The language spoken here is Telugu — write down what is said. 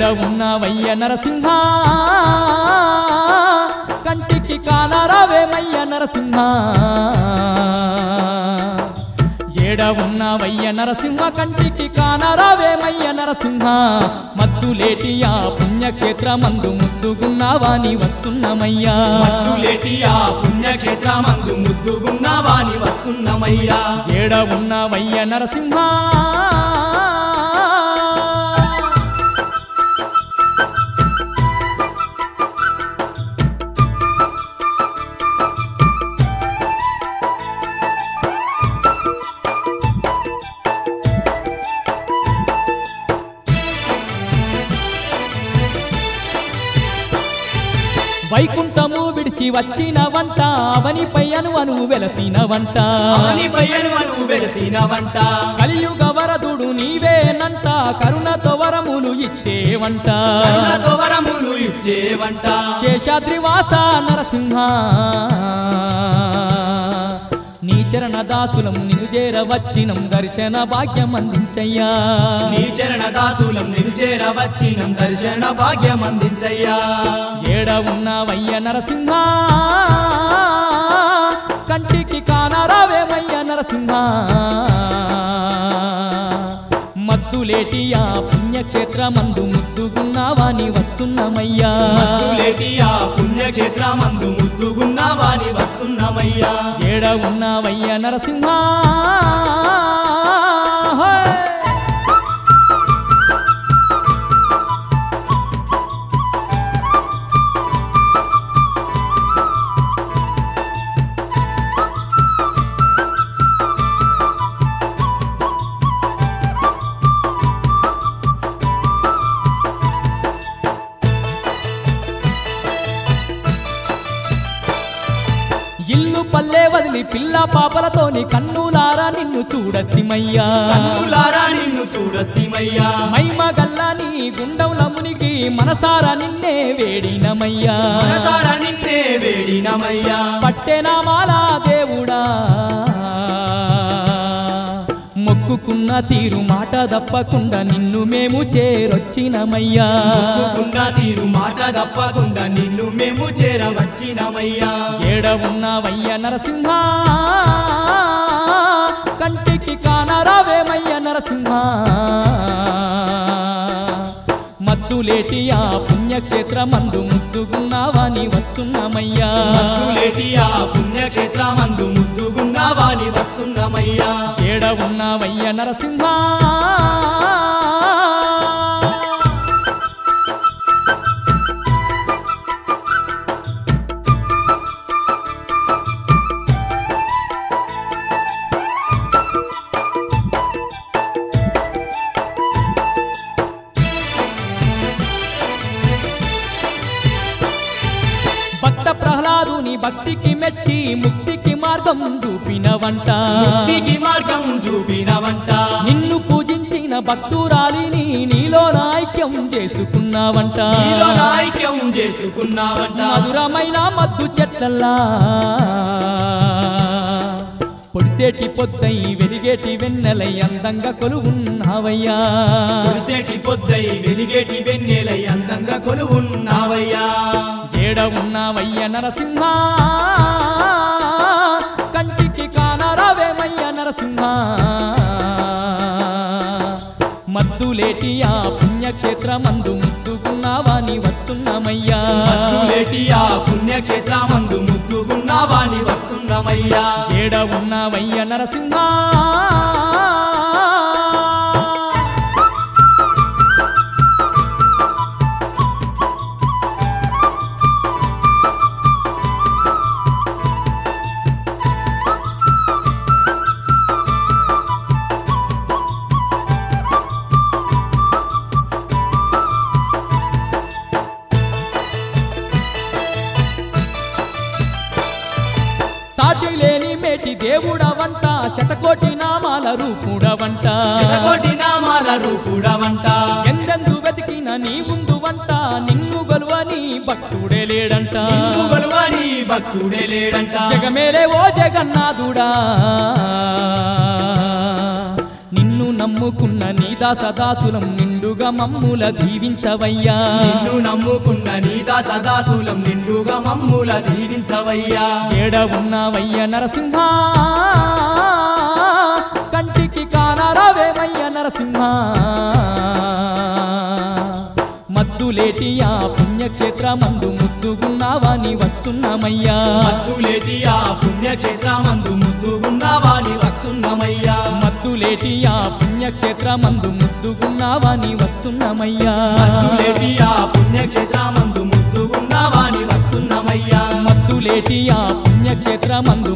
ఉన్నావయ్య నరసింహ కంటికి కానరావేమయ్య నరసింహ ఏడ ఉన్నావయ్య నరసింహ కంటికి కానరావేమయ్య నరసింహ మత్తులేటియా పుణ్యక్షేత్రమందు ముద్దుగున్నావాని వస్తున్నమయ్యా మత్తులేటియా పుణ్యక్షేత్రమందు ముద్దుగున్నవాని వస్తున్నమయ్యా ఏడ ఉన్నావయ్య నరసింహ వైకుంఠము విడిచి వచ్చిన వంట అవనిపై అను అను వెలసిన వంట అవని పయ్యను వెలసిన వంట కలియుగ వరదుడు నీవేనంట కరుణతో వరములు ఇచ్చేవంట కరుణతో వరములు ఇచ్చే వంట శేషాద్రివాస నరసింహ నీ చరణ దాసులం నిను చేర వచ్చినం దర్శన భాగ్యం అందించయ్యా నీ చరణ దాసులం నిలిచేర వచ్చినం దర్శన భాగ్యం అందించయ్యా ఏడ ఉన్నావయ్య నరసింహ కంటికి కానరావేమయ్య నరసింహ మత్తులేటియా పుణ్యక్షేత్రమందు ముద్దుగున్నావాని వస్తున్నమయ్యా మత్తులేటియా పుణ్యక్షేత్రమందు ముద్దుగున్నవాని వస్తున్నమయ్యా ఏడ ఉన్నావయ్య నరసింహ హోయ్! ఇల్లు పల్లె వదిలి పిల్ల పాపలతోని కన్నులారా నిన్ను చూడసిమయ్యా కన్నులారా నిన్ను చూడస్తిమయ్యా మైమ గల్లని గుండవుల మునిగి మనసారా నిన్నే వేడినమయ్యా మనసారా నిన్నే వేడినమయ్యా పట్టెనామాల దేవుడా మొక్కుకున్న తీరు మాట తప్పకుండా నిన్ను మేము చేరొచ్చినమయ్యా తప్పకుండా తీరు మాట తప్పకుండా నిన్ను మేము చేరవచ్చినమయ్యా ఏడ ఉన్నావయ్య నరసింహ కంటికి కానరావేమయ్య నరసింహ మత్తులేటియా పుణ్యక్షేత్రమందు ముద్దుగున్నావాని వస్తున్నమయ్యా మత్తులేటియా పుణ్యక్షేత్రమందు ముద్దుగున్నవాని వస్తున్నమయ్యా ఏడ ఉన్నావయ్య నరసింహ భక్త ప్రహ్లాదుని భక్తికి మెచ్చి ముక్తికి మార్గం చూపినవంట ముక్తికి మార్గం చూపినవంట నిన్ను పూజించిన భక్తురాలిని నీలో ఐక్యం చేసుకున్నావంట నీలో నాయక్యం చేసుకున్నావంట మధురమైన మద్దు చెట్లల్లా పొడిసేటి పొద్దై వెలిగేటి వెన్నెలై అందంగా కొలువున్నావయ్యా కురిసేటి పొద్దై వెలిగేటి వెన్నెలై అందంగా కొలువున్నావయ్యా ఏడ ఉన్నావయ్య నరసింహ కంటికి కానరావేమయ్య నరసింహ మద్దులేటియా పుణ్యక్షేత్రమందు ముద్దుకున్నావాని వస్తున్నమయ్యా మత్తులేటియా పుణ్యక్షేత్రమందు ముద్దుగున్నవాని వస్తున్నమయ్యా ఏడ ఉన్నావయ్య నరసింహ సాటి లేని మేటి దేవుడవంట శతకోటి నామాల రూపుడవంట శతకోటి నామాల రూపుడవంట ఎందెందు వెతికిన నీ ముందు వంట నిన్ను గొలువని భక్తుడే లేడంట నిన్ను గొలువని భక్తుడే లేడంట జగమేలే ఓ జగన్నాథుడా నిన్ను నమ్ముకున్న నీ దాసదాసులం నిండు నిండుగా మమ్ముల దీవించవయ్యా నిన్ను నమ్ముకున్న నీదా సదాశూలం నిండుగా మమ్ముల దీవించవయ్యా ఏడ ఉన్నావయ్య నరసింహ కంటికి కానరావేమయ్య నరసింహ మద్దులేటి ఆ పుణ్యక్షేత్రమందు ముద్దుగున్నావాని వస్తున్నామయ్యా మద్దులేటి ఆ పుణ్యక్షేత్రమందు ముద్దుగున్నావాని వస్తున్నామయ్యా మద్దులేటి ఆ పుణ్యక్షేత్రమందు ముద్దుగున్నావాని వస్తున్నామయ్యా మద్దులేటి ఆ పుణ్యక్షేత్రమందు ముద్దుగున్నావాని వస్తున్నామయ్యా మద్దులేటి ఆ పుణ్యక్షేత్రమందు